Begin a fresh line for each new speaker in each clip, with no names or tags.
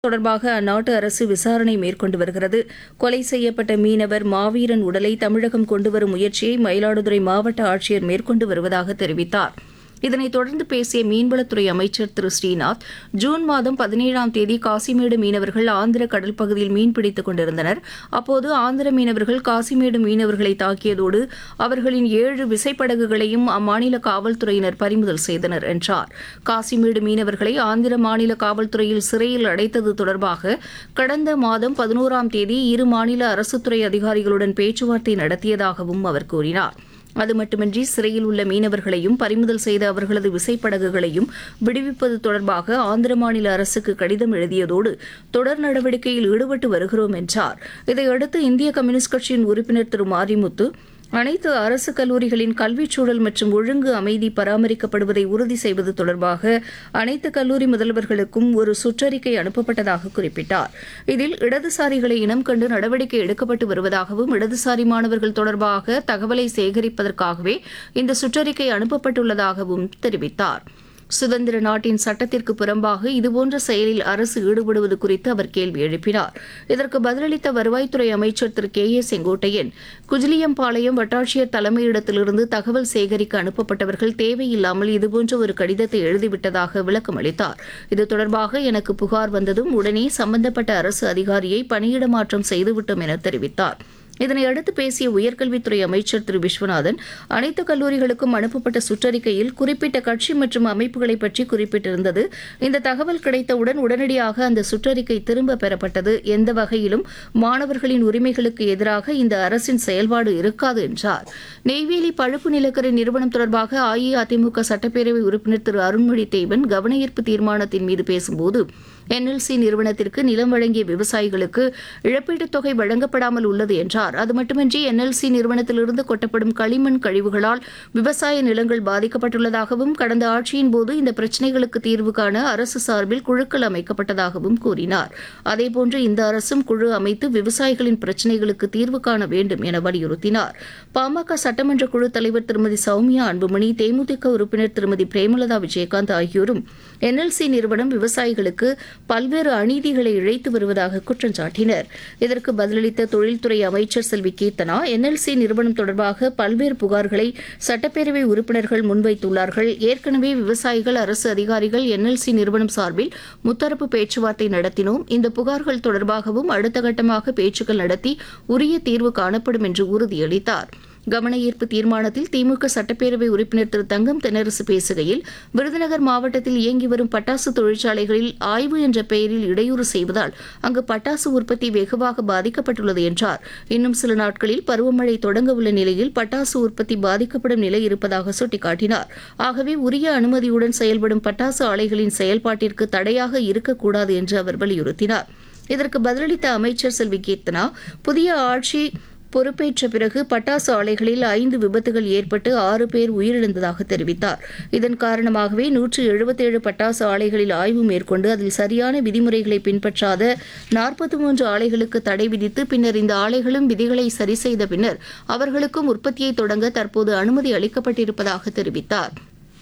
தொடர்பாக அந்நாட்டு அரசு விசாரணை மேற்கொண்டு வருகிறது கொலை செய்யப்பட்ட மீனவர் மாவீரன் உடலை தமிழகம் கொண்டுவரும் முயற்சியை மயிலாடுதுறை மாவட்ட ஆட்சியர் மேற்கொண்டு வருவதாக தெரிவித்தார் இதனைத் தொடர்ந்து பேசிய மீன்வளத்துறை அமைச்சர் திரு ஸ்ரீநாத் ஜூன் மாதம் பதினேழாம் தேதி காசிமேடு மீனவர்கள் ஆந்திர கடல் பகுதியில் மீன்பிடித்துக் கொண்டிருந்தனர் அப்போது ஆந்திர மீனவர்கள் காசிமேடு மீனவர்களை தாக்கியதோடு அவர்களின் ஏழு விசைப்படகுகளையும் அம்மாநில காவல்துறையினர் பறிமுதல் செய்தனர் என்றார் காசிமேடு மீனவர்களை ஆந்திர மாநில காவல்துறையில் சிறையில் அடைத்தது தொடர்பாக கடந்த மாதம் பதினோராம் தேதி இரு மாநில அரசுத்துறை அதிகாரிகளுடன் பேச்சுவார்த்தை நடத்தியதாகவும் அவர் கூறினார் அது மட்டுமின்றி சிறையில் உள்ள மீனவர்களையும் பறிமுதல் செய்த அவர்களது விசைப்படகுகளையும் விடுவிப்பது தொடர்பாக ஆந்திர மாநில அரசுக்கு கடிதம் எழுதியதோடு தொடர் நடவடிக்கையில் ஈடுபட்டு வருகிறோம் என்றார் இதையடுத்து இந்திய கம்யூனிஸ்ட் கட்சியின் உறுப்பினர் திரு மாரிமுத்து அனைத்து அரசு கல்லூரிகளின் கல்விச் சூழல் மற்றும் ஒழுங்கு அமைதி பராமரிக்கப்படுவதை உறுதி செய்வது தொடர்பாக அனைத்து கல்லூரி முதல்வர்களுக்கும் ஒரு சுற்றறிக்கை அனுப்பப்பட்டதாக குறிப்பிட்டார் இதில் இடதுசாரிகளை இனம் கண்டு நடவடிக்கை எடுக்கப்பட்டு வருவதாகவும் இடதுசாரி மாணவர்கள் தொடர்பாக தகவலை சேகரிப்பதற்காகவே இந்த சுற்றறிக்கை அனுப்பப்பட்டுள்ளதாகவும் தெரிவித்தார் சுதந்திர நாட்டின் சட்டத்திற்கு புறம்பாக இதுபோன்ற செயலில் அரசு ஈடுபடுவது குறித்து அவர் கேள்வி எழுப்பினார் இதற்கு பதிலளித்த வருவாய்த்துறை அமைச்சர் திரு கே ஏ செங்கோட்டையன் குஜிலியம்பாளையம் வட்டாட்சியர் தலைமையிடத்திலிருந்து தகவல் சேகரிக்க அனுப்பப்பட்டவர்கள் தேவையில்லாமல் இதுபோன்ற ஒரு கடிதத்தை எழுதிவிட்டதாக விளக்கம் அளித்தார் இது தொடர்பாக எனக்கு புகார் வந்ததும் உடனே சம்பந்தப்பட்ட அரசு அதிகாரியை பணியிட மாற்றம் செய்துவிட்டோம் என தெரிவித்தார் இதனையடுத்து பேசிய உயர்கல்வித்துறை அமைச்சர் திரு விஸ்வநாதன் அனைத்து கல்லூரிகளுக்கும் அனுப்பப்பட்ட சுற்றறிக்கையில் குறிப்பிட்ட கட்சி மற்றும் அமைப்புகளை பற்றி குறிப்பிட்டிருந்தது இந்த தகவல் கிடைத்தவுடன் உடனடியாக அந்த சுற்றறிக்கை திரும்ப பெறப்பட்டது எந்த வகையிலும் மாணவர்களின் உரிமைகளுக்கு எதிராக இந்த அரசின் செயல்பாடு இருக்காது என்றார் நெய்வேலி பழுப்பு நிலக்கரி நிறுவனம் தொடர்பாக அஇஅதிமுக சட்டப்பேரவை உறுப்பினர் திரு அருண்மொழி தேவன் கவனஈர்ப்பு தீர்மானத்தின் மீது பேசும்போது என்எல்சி நிறுவனத்திற்கு நிலம் வழங்கிய விவசாயிகளுக்கு இழப்பீட்டுத் தொகை வழங்கப்படாமல் உள்ளது என்றார் அது மட்டுமின்றி என்எல்சி நிறுவனத்திலிருந்து கொட்டப்படும் களிமண் கழிவுகளால் விவசாய நிலங்கள் பாதிக்கப்பட்டுள்ளதாகவும் கடந்த ஆட்சியின் போது இந்த பிரச்சினைகளுக்கு தீர்வு காண அரசு சார்பில் குழுக்கள் அமைக்கப்பட்டதாகவும் கூறினார் அதேபோன்று இந்த அரசும் குழு அமைத்து விவசாயிகளின் பிரச்சினைகளுக்கு தீர்வு காண வேண்டும் என வலியுறுத்தினார் பாமக சட்டமன்ற குழு தலைவர் திருமதி சௌமியா அன்புமணி தேமுதிக உறுப்பினர் திருமதி பிரேமலதா விஜயகாந்த் ஆகியோரும் என்எல்சி நிறுவனம் விவசாயிகளுக்கு பல்வேறு அநீதிகளை இழைத்து வருவதாக குற்றம் சாட்டினர் இதற்கு பதிலளித்த தொழில்துறை அமைச்சர் செல்வி கீர்த்தனா என்எல்சி நிறுவனம் தொடர்பாக பல்வேறு புகார்களை சட்டப்பேரவை உறுப்பினர்கள் முன்வைத்துள்ளார்கள் ஏற்கனவே விவசாயிகள் அரசு அதிகாரிகள் என்எல்சி நிறுவனம் சார்பில் முத்தரப்பு பேச்சுவார்த்தை நடத்தினோம் இந்த புகார்கள் தொடர்பாகவும் அடுத்த கட்டமாக பேச்சுக்கள் நடத்தி உரிய தீர்வு காணப்படும் என்று உறுதியளித்தார் கவன ஈர்ப்பு தீர்மானத்தில் திமுக சட்டப்பேரவை உறுப்பினர் திரு தங்கம் தென்னரசு பேசுகையில் விருதுநகர் மாவட்டத்தில் இயங்கி வரும் பட்டாசு தொழிற்சாலைகளில் ஆய்வு என்ற பெயரில் இடையூறு செய்வதால் அங்கு பட்டாசு உற்பத்தி வெகுவாக பாதிக்கப்பட்டுள்ளது என்றார் இன்னும் சில நாட்களில் பருவமழை தொடங்க உள்ள நிலையில் பட்டாசு உற்பத்தி பாதிக்கப்படும் நிலை இருப்பதாக சுட்டிக்காட்டினார் ஆகவே உரிய அனுமதியுடன் செயல்படும் பட்டாசு ஆலைகளின் செயல்பாட்டிற்கு தடையாக இருக்கக்கூடாது என்று அவர் வலியுறுத்தினார் இதற்கு பதிலளித்த அமைச்சர் செல்வி கீர்த்தனா புதிய ஆட்சி பொறுப்பேற்ற பிறகு பட்டாசு ஆலைகளில் ஐந்து விபத்துகள் ஏற்பட்டு ஆறு பேர் உயிரிழந்ததாக தெரிவித்தார் இதன் காரணமாகவே நூற்று எழுபத்தேழு பட்டாசு ஆலைகளில் ஆய்வு மேற்கொண்டு அதில் சரியான விதிமுறைகளை பின்பற்றாத நாற்பத்தி மூன்று ஆலைகளுக்கு தடை விதித்து பின்னர் இந்த ஆலைகளும் விதிகளை சரி செய்த பின்னர் அவர்களுக்கும் உற்பத்தியை தொடங்க தற்போது அனுமதி அளிக்கப்பட்டிருப்பதாக தெரிவித்தார்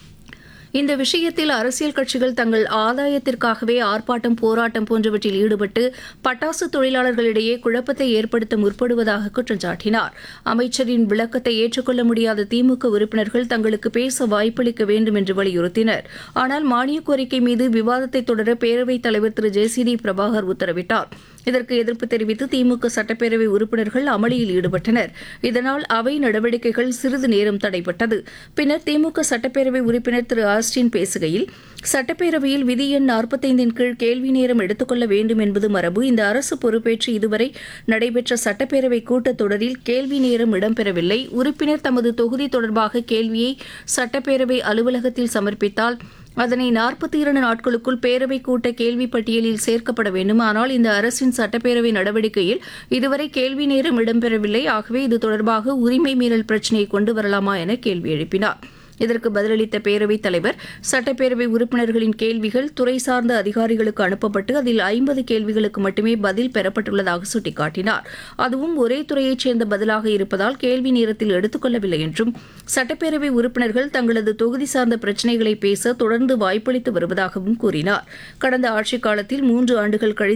இந்த விஷயத்தில் அரசியல் கட்சிகள் தங்கள் ஆதாயத்திற்காகவே ஆர்ப்பாட்டம் போராட்டம் போன்றவற்றில் ஈடுபட்டு பட்டாசு தொழிலாளர்களிடையே குழப்பத்தை ஏற்படுத்த முற்படுவதாக குற்றம் சாட்டினார் அமைச்சரின் விளக்கத்தை ஏற்றுக்கொள்ள முடியாத திமுக உறுப்பினர்கள் தங்களுக்கு பேச வாய்ப்பளிக்க வேண்டும் என்று வலியுறுத்தினர் ஆனால் மானிய கோரிக்கை மீது விவாதத்தை தொடர பேரவைத் தலைவர் Thiru J C D Prabhakar உத்தரவிட்டார் இதற்கு எதிர்ப்பு தெரிவித்து திமுக சட்டப்பேரவை உறுப்பினர்கள் அமளியில் ஈடுபட்டனர் இதனால் அவை நடவடிக்கைகள் சிறிது நேரம் தடைபட்டது பின்னர் திமுக சட்டப்பேரவை உறுப்பினர் திரு ஆஸ்டின் பேசுகையில் சட்டப்பேரவையில் விதி எண் நாற்பத்தைந்தின் கீழ் கேள்வி நேரம் எடுத்துக்கொள்ள வேண்டும் என்பது மரபு இந்த அரசு பொறுப்பேற்று இதுவரை நடைபெற்ற சட்டப்பேரவை கூட்டத்தொடரில் கேள்வி நேரம் இடம்பெறவில்லை உறுப்பினர் தமது தொகுதி தொடர்பாக கேள்வியை சட்டப்பேரவை அலுவலகத்தில் சமர்ப்பித்தால் அதனை நாற்பத்தி இரண்டு நாட்களுக்குள் பேரவை கூட்ட கேள்வி பட்டியலில் சேர்க்கப்பட வேண்டும் ஆனால் இந்த அரசின் சட்டப்பேரவை நடவடிக்கையில் இதுவரை கேள்வி நேரம் இடம்பெறவில்லை ஆகவே இது தொடர்பாக உரிமை மீறல் பிரச்சினையை கொண்டு வரலாமா என கேள்வி எழுப்பினார் இதற்கு பதிலளித்த பேரவைத் தலைவர் சட்டப்பேரவை உறுப்பினர்களின் கேள்விகள் துறை சார்ந்த அதிகாரிகளுக்கு அனுப்பப்பட்டு அதில் ஐம்பது கேள்விகளுக்கு மட்டுமே பதில் பெறப்பட்டுள்ளதாக சுட்டிக்காட்டினார் அதுவும் ஒரே துறையைச் சேர்ந்த பதிலாக இருப்பதால் கேள்வி நேரத்தில் எடுத்துக்கொள்ளவில்லை என்றும் சட்டப்பேரவை உறுப்பினர்கள் தங்களது தொகுதி சார்ந்த பிரச்சினைகளை பேச தொடர்ந்து வாய்ப்பளித்து வருவதாகவும் கூறினார் கடந்த ஆட்சிக் காலத்தில் மூன்று ஆண்டுகள் கழித்து